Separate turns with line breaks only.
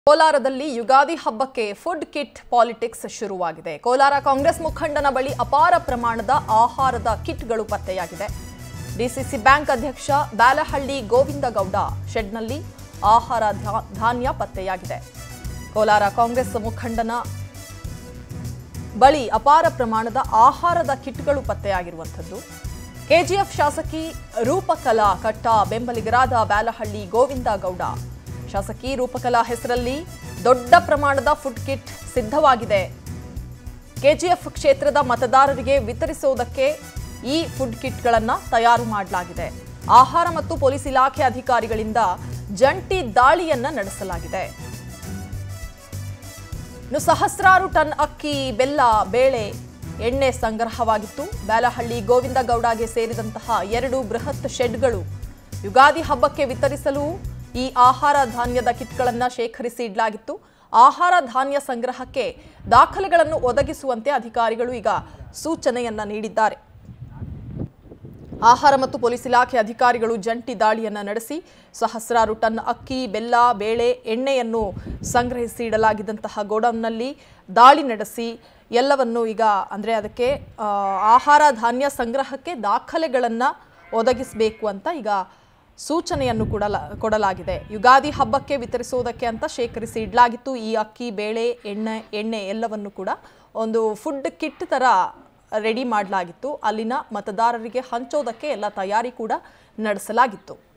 ಕೋಲಾರದಲ್ಲಿ ಯುಗಾದಿ ಹಬ್ಬಕ್ಕೆ food kit politics ಶುರುವಾಗಿದೆ ಕೋಲಾರ ಕಾಂಗ್ರೆಸ್ ಮುಖಂಡನ ಬಳಿ ಅಪಾರ ಪ್ರಮಾಣದ ಆಹಾರದ ಕಿಟ್ಗಳು ಪತ್ತೆಯಾಗಿದೆ ಡಿಸಿಸಿ ಬ್ಯಾಂಕ್ ಅಧ್ಯಕ್ಷ ಬ್ಯಾಲಹಳ್ಳಿ ಗೋವಿಂದ ಗೌಡ ಶೆಡ್ನಲ್ಲಿ ಆಹಾರ ಧಾ- ಧಾನ್ಯ ಪತ್ತೆಯಾಗಿದೆ ಕೋಲಾರ ಕಾಂಗ್ರೆಸ್ ಮುಖಂಡನ ಬಳಿ ಅಪಾರ ಪ್ರಮಾಣದ ಆಹಾರದ ಕಿಟ್ಗಳು ಪತ್ತೆಯಾಗಿರುವಂಥದ್ದು ಕೆಜಿಎಫ್ ಶಾಸಕಿ ರೂಪಕಲಾ ಕಟ್ಟ ಬೆಂಬಲಿಗರಾದ ಬ್ಯಾಲಹಳ್ಳಿ ಗೋವಿಂದ ಗೌಡ ಶಾಸಕಿ ರೂಪಕಲಾ ಹೆಸರಲ್ಲಿ ದೊಡ್ಡ ಪ್ರಮಾಣದ ಫುಡ್ ಕಿಟ್ ಸಿದ್ಧವಾಗಿದೆ ಕೆಜಿಎಫ್ ಕ್ಷೇತ್ರದ ಮತದಾರರಿಗೆ ವಿತರಿಸುವುದಕ್ಕೆ ಈ ಫುಡ್ ಕಿಟ್ಗಳನ್ನು ತಯಾರು ಮಾಡಲಾಗಿದೆ ಆಹಾರ ಮತ್ತು ಪೊಲೀಸ್ ಇಲಾಖೆ ಅಧಿಕಾರಿಗಳಿಂದ ಜಂಟಿ ದಾಳಿಯನ್ನ ನಡೆಸಲಾಗಿದೆ ಇನ್ನು ಸಹಸ್ರಾರು ಟನ್ ಅಕ್ಕಿ ಬೆಲ್ಲ ಬೇಳೆ ಎಣ್ಣೆ ಸಂಗ್ರಹವಾಗಿತ್ತು ಬ್ಯಾಲಹಳ್ಳಿ ಗೋವಿಂದ ಗೌಡಗೆ ಸೇರಿದಂತಹ ಎರಡು ಬೃಹತ್ ಶೆಡ್ಗಳು ಯುಗಾದಿ ಹಬ್ಬಕ್ಕೆ ವಿತರಿಸಲು ಈ ಆಹಾರ ಧಾನ್ಯದ ಕಿಟ್ಗಳನ್ನು ಶೇಖರಿಸಿ ಇಡಲಾಗಿತ್ತು ಆಹಾರ ಧಾನ್ಯ ಸಂಗ್ರಹಕ್ಕೆ ದಾಖಲೆಗಳನ್ನು ಒದಗಿಸುವಂತೆ ಅಧಿಕಾರಿಗಳು ಈಗ ಸೂಚನೆಯನ್ನ ನೀಡಿದ್ದಾರೆ ಆಹಾರ ಮತ್ತು ಪೊಲೀಸ್ ಇಲಾಖೆ ಅಧಿಕಾರಿಗಳು ಜಂಟಿ ದಾಳಿಯನ್ನ ನಡೆಸಿ ಸಹಸ್ರಾರು ಟನ್ ಅಕ್ಕಿ ಬೆಲ್ಲ ಬೇಳೆ ಎಣ್ಣೆಯನ್ನು ಸಂಗ್ರಹಿಸಿ ಇಡಲಾಗಿದ್ದಂತಹ ಗೋಡೌನ್ನಲ್ಲಿ ದಾಳಿ ನಡೆಸಿ ಎಲ್ಲವನ್ನು ಈಗ ಅಂದರೆ ಅದಕ್ಕೆ ಆ, ಆಹಾರ ಧಾನ್ಯ ಸಂಗ್ರಹಕ್ಕೆ ದಾಖಲೆಗಳನ್ನು ಒದಗಿಸಬೇಕು ಅಂತ ಈಗ ಸೂಚನೆಯನ್ನು ಕೊಡಲ ಕೊಡಲಾಗಿದೆ ಯುಗಾದಿ ಹಬ್ಬಕ್ಕೆ ವಿತರಿಸುವುದಕ್ಕೆ ಅಂತ ಶೇಖರಿಸಿ ಇಡಲಾಗಿತ್ತು ಈ ಅಕ್ಕಿ ಬೇಳೆ ಎಣ್ಣೆ ಎಣ್ಣೆ ಎಲ್ಲವನ್ನು ಕೂಡ ಒಂದು ಫುಡ್ ಕಿಟ್ ಥರ ರೆಡಿ ಮಾಡಲಾಗಿತ್ತು ಅಲ್ಲಿನ ಮತದಾರರಿಗೆ ಹಂಚೋದಕ್ಕೆ ಎಲ್ಲ ತಯಾರಿ ಕೂಡ ನಡೆಸಲಾಗಿತ್ತು